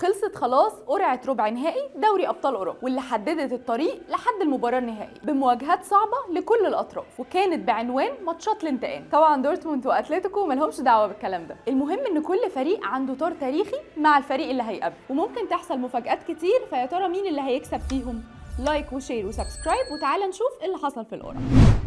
خلصت خلاص قرعه ربع نهائي دوري ابطال اوروبا واللي حددت الطريق لحد المباراه النهائيه بمواجهات صعبه لكل الاطراف وكانت بعنوان ماتشات الانتقام طبعا دورتموند واتلتيكو مالهمش دعوه بالكلام ده المهم ان كل فريق عنده طار تاريخي مع الفريق اللي هيقابله وممكن تحصل مفاجات كتير فيا ترى مين اللي هيكسب فيهم لايك وشير وسبسكرايب وتعالى نشوف ايه اللي حصل في القرعه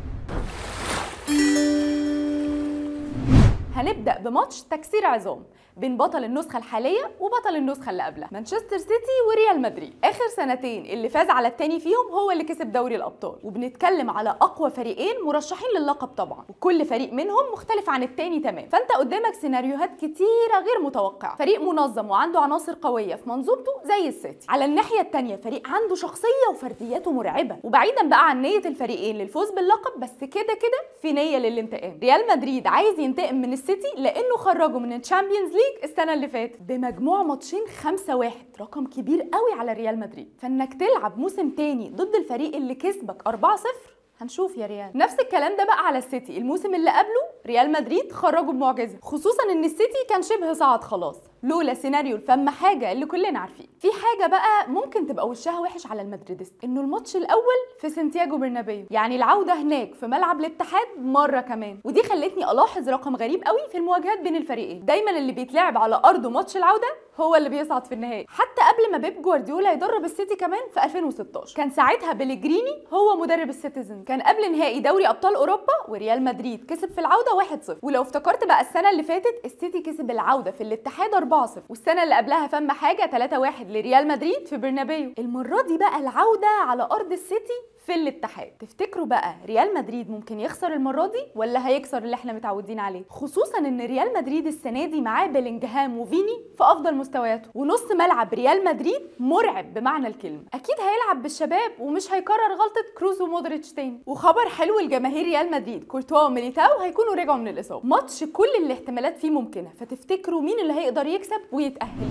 هنبدا بماتش تكسير عظام بين بطل النسخة الحالية وبطل النسخة اللي قبلها مانشستر سيتي وريال مدريد آخر سنتين اللي فاز على التاني فيهم هو اللي كسب دوري الأبطال وبنتكلم على أقوى فريقين مرشحين للقب طبعا وكل فريق منهم مختلف عن التاني تمام فأنت قدامك سيناريوهات كتيرة غير متوقعة فريق منظم وعنده عناصر قوية في منظومته زي السيتي على الناحية التانية فريق عنده شخصية وفردياته مرعبة وبعيدا بقى عن نية الفريقين للفوز باللقب بس كده كده في نية للانتقام ريال مدريد عايز ينتقم من السيتي لأنه خرجه من الشامبيونز ليج السنه اللي فاتت بمجموع ماتشين 5 1 رقم كبير قوي على ريال مدريد فانك تلعب موسم تاني ضد الفريق اللي كسبك 4 0 هنشوف يا ريال نفس الكلام ده بقى على السيتي الموسم اللي قبله ريال مدريد خرجوا بمعجزه خصوصا ان السيتي كان شبه صعد خلاص لولا سيناريو الفم حاجه اللي كلنا عارفين في حاجه بقى ممكن تبقى وشها وحش على المدريدست انه الماتش الاول في سانتياغو برنابيو يعني العوده هناك في ملعب الاتحاد مره كمان ودي خلتني الاحظ رقم غريب قوي في المواجهات بين الفريقين دايما اللي بيتلعب على ارضه ماتش العوده هو اللي بيصعد في النهائي حتى قبل ما بيب جوارديولا يدرب السيتي كمان في 2016 كان ساعتها بيليجريني هو مدرب السيتيزن كان قبل نهائي دوري ابطال اوروبا وريال مدريد كسب في العوده 1-0 ولو افتكرت بقى السنه اللي فاتت السيتي كسب العوده في الاتحاد 4-0 والسنه اللي قبلها فم حاجه 3-1 لريال مدريد في برنابيو المره دي بقى العوده على ارض السيتي في الاتحاد تفتكروا بقى ريال مدريد ممكن يخسر المره دي ولا هيكسر اللي احنا متعودين عليه خصوصا ان ريال مدريد السنه دي معاه بيلينجهام وفيني في افضل مستوياته ونص ملعب ريال مدريد مرعب بمعنى الكلمه اكيد هيلعب بالشباب ومش هيكرر غلطه كروز ومودريتش تاني وخبر حلو لجماهير ريال مدريد كورتوا وميليتاو هيكونوا رجعوا من الاصابه ماتش كل الاحتمالات فيه ممكنه فتفتكروا مين اللي هيقدر يكسب ويتاهل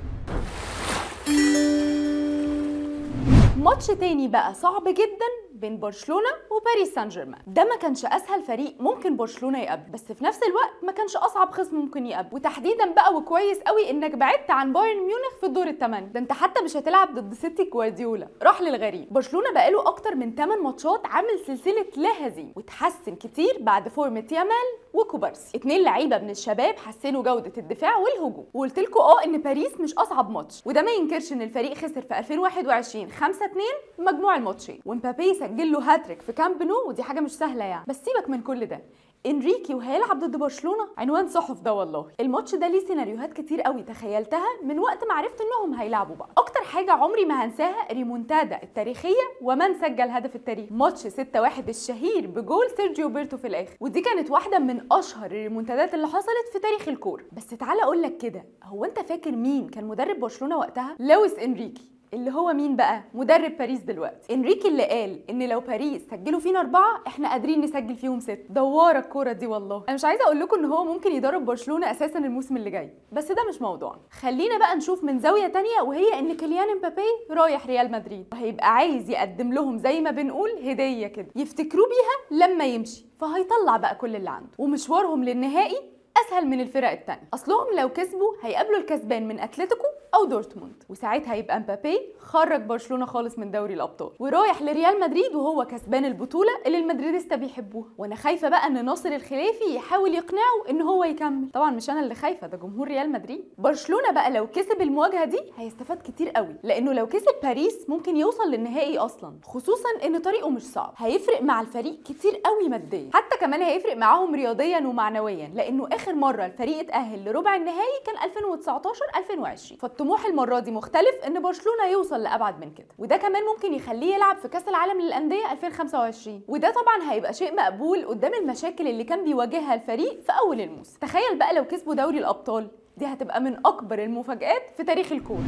ماتش تاني بقى صعب جدا بين برشلونه وباريس سان جيرمان ده ما كانش اسهل فريق ممكن برشلونه يقابل بس في نفس الوقت ما كانش اصعب خصم ممكن يقابل وتحديدا بقى وكويس قوي انك بعدت عن بايرن ميونخ في الدور الثمانيه ده انت حتى مش هتلعب ضد سيتي جوارديولا راح للغريب برشلونه بقاله اكتر من 8 ماتشات عامل سلسله لا هزيمه وتحسن كتير بعد فورمه يامال وكوبارسي اتنين لعيبه من الشباب حسنوا جوده الدفاع والهجوم وقلت لكم اه ان باريس مش اصعب ماتش وده ما ينكرش ان الفريق خسر في 2021 5 2 مجموع الماتشين ومبابي سجل له هاتريك في كامب نو ودي حاجه مش سهله يعني بس سيبك من كل ده انريكي وهيلعب ضد برشلونه عنوان صحف ده والله الماتش ده ليه سيناريوهات كتير قوي تخيلتها من وقت ما عرفت انهم هيلعبوا بعض اكتر حاجه عمري ما هنساها ريمونتادا التاريخيه ومن سجل هدف التاريخ ماتش 6-1 الشهير بجول سيرجيو بيرتو في الاخر ودي كانت واحده من اشهر الريمونتادات اللي حصلت في تاريخ الكوره بس تعالى اقول لك كده هو انت فاكر مين كان مدرب برشلونه وقتها لويس انريكي اللي هو مين بقى مدرب باريس دلوقتي انريكي اللي قال ان لو باريس سجلوا فينا اربعه احنا قادرين نسجل فيهم ست دواره الكوره دي والله انا مش عايزه اقول لكم ان هو ممكن يدرب برشلونه اساسا الموسم اللي جاي بس ده مش موضوعنا خلينا بقى نشوف من زاويه تانية وهي ان كيليان امبابي رايح ريال مدريد وهيبقى عايز يقدم لهم زي ما بنقول هديه كده يفتكروا بيها لما يمشي فهيطلع بقى كل اللي عنده ومشوارهم للنهائي اسهل من الفرق التانية اصلهم لو كسبوا هيقابلوا الكسبان من اتلتيكو او دورتموند وساعتها هيبقى مبابي خرج برشلونه خالص من دوري الابطال ورايح لريال مدريد وهو كسبان البطوله اللي المدريدستا بيحبوها وانا خايفه بقى ان ناصر الخلافي يحاول يقنعه ان هو يكمل طبعا مش انا اللي خايفه ده جمهور ريال مدريد برشلونه بقى لو كسب المواجهه دي هيستفاد كتير قوي لانه لو كسب باريس ممكن يوصل للنهائي اصلا خصوصا ان طريقه مش صعب هيفرق مع الفريق كتير قوي ماديا حتى كمان هيفرق معاهم رياضيا ومعنويا لانه اخر مره الفريق اتاهل لربع النهائي كان 2019 2020 فالطموح المره دي مختلف ان برشلونه يوصل لابعد من كده وده كمان ممكن يخليه يلعب في كاس العالم للانديه 2025 وده طبعا هيبقى شيء مقبول قدام المشاكل اللي كان بيواجهها الفريق في اول الموسم تخيل بقى لو كسبوا دوري الابطال دي هتبقى من اكبر المفاجآت في تاريخ الكوره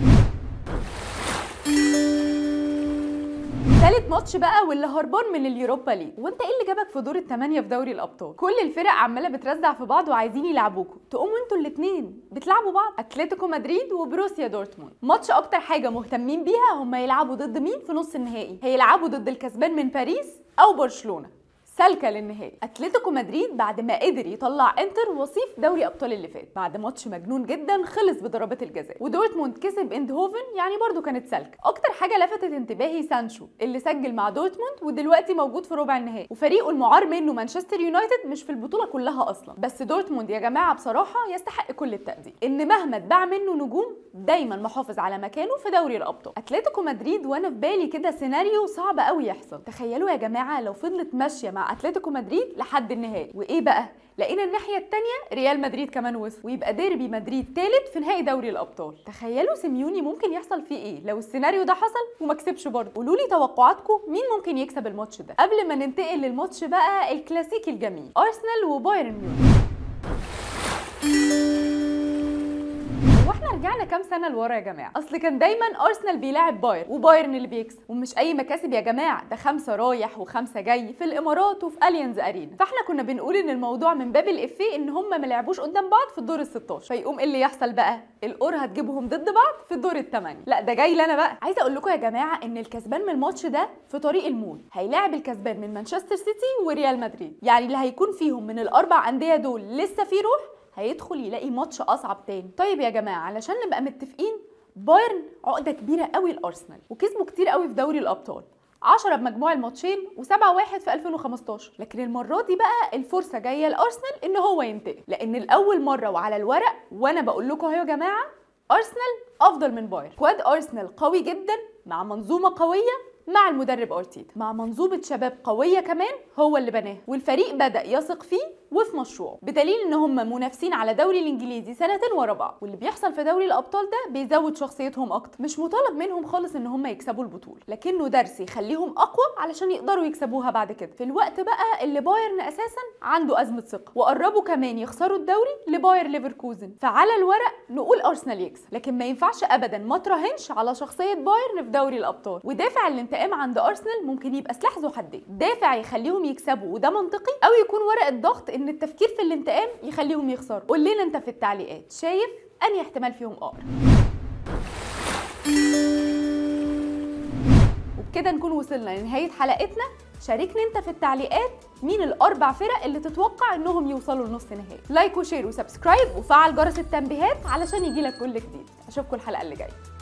تالت ماتش بقى واللي هربان من اليوروبا ليج وانت ايه اللي جابك في دور الثمانيه في دوري الابطال كل الفرق عماله بترزع في بعض وعايزين يلعبوكوا تقوموا انتوا الاثنين بتلعبوا بعض اتلتيكو مدريد وبروسيا دورتموند ماتش اكتر حاجه مهتمين بيها هم يلعبوا ضد مين في نص النهائي هيلعبوا ضد الكسبان من باريس او برشلونه سالكه للنهائي اتلتيكو مدريد بعد ما قدر يطلع انتر وصيف دوري ابطال اللي فات بعد ماتش مجنون جدا خلص بضربات الجزاء ودورتموند كسب اندهوفن يعني برضو كانت سالكه اكتر حاجه لفتت انتباهي سانشو اللي سجل مع دورتموند ودلوقتي موجود في ربع النهائي وفريقه المعار منه مانشستر يونايتد مش في البطوله كلها اصلا بس دورتموند يا جماعه بصراحه يستحق كل التقدير ان مهما اتباع منه نجوم دايما محافظ على مكانه في دوري الابطال اتلتيكو مدريد وانا في بالي كده سيناريو صعب قوي يحصل تخيلوا يا جماعه لو فضلت ماشيه مع اتلتيكو مدريد لحد النهائي وايه بقى لقينا الناحيه الثانيه ريال مدريد كمان وصل ويبقى ديربي مدريد ثالث في نهائي دوري الابطال تخيلوا سيميوني ممكن يحصل فيه ايه لو السيناريو ده حصل وما كسبش برضه قولوا لي توقعاتكم مين ممكن يكسب الماتش ده قبل ما ننتقل للماتش بقى الكلاسيكي الجميل ارسنال وبايرن ميونخ واحنا رجعنا كام سنه لورا يا جماعه اصل كان دايما ارسنال بيلاعب باير وبايرن اللي بيكسب ومش اي مكاسب يا جماعه ده خمسه رايح وخمسه جاي في الامارات وفي اليانز ارينا فاحنا كنا بنقول ان الموضوع من باب الافيه ان هم ما لعبوش قدام بعض في الدور ال 16 فيقوم ايه اللي يحصل بقى القر هتجيبهم ضد بعض في الدور الثمانيه لا ده جاي لنا بقى عايزه اقول لكم يا جماعه ان الكسبان من الماتش ده في طريق الموت هيلاعب الكسبان من مانشستر سيتي وريال مدريد يعني اللي هيكون فيهم من الاربع انديه دول لسه في روح هيدخل يلاقي ماتش اصعب تاني طيب يا جماعه علشان نبقى متفقين بايرن عقده كبيره قوي لارسنال وكسبوا كتير قوي في دوري الابطال 10 بمجموع الماتشين و7 واحد في 2015 لكن المره دي بقى الفرصه جايه لارسنال ان هو ينتقل لان الاول مره وعلى الورق وانا بقول لكم اهو يا جماعه ارسنال افضل من بايرن كواد ارسنال قوي جدا مع منظومه قويه مع المدرب ارتيتا مع منظومه شباب قويه كمان هو اللي بناها والفريق بدا يثق فيه وفي مشروعه بدليل ان هم منافسين على دوري الانجليزي سنتين ورا بعض واللي بيحصل في دوري الابطال ده بيزود شخصيتهم اكتر مش مطالب منهم خالص ان هم يكسبوا البطوله لكنه درس يخليهم اقوى علشان يقدروا يكسبوها بعد كده في الوقت بقى اللي بايرن اساسا عنده ازمه ثقه وقربوا كمان يخسروا الدوري لباير ليفركوزن فعلى الورق نقول ارسنال يكسب لكن ما ينفعش ابدا ما تراهنش على شخصيه بايرن في دوري الابطال ودافع الانتقام عند ارسنال ممكن يبقى سلاح ذو حدين دافع يخليهم يكسبوا وده منطقي او يكون ورقه ضغط ان التفكير في الانتقام يخليهم يخسروا قول لنا انت في التعليقات شايف انهي احتمال فيهم اقرب وبكده نكون وصلنا لنهايه حلقتنا شاركني انت في التعليقات مين الاربع فرق اللي تتوقع انهم يوصلوا لنص نهائي لايك وشير وسبسكرايب وفعل جرس التنبيهات علشان يجيلك كل جديد اشوفكم الحلقه اللي جايه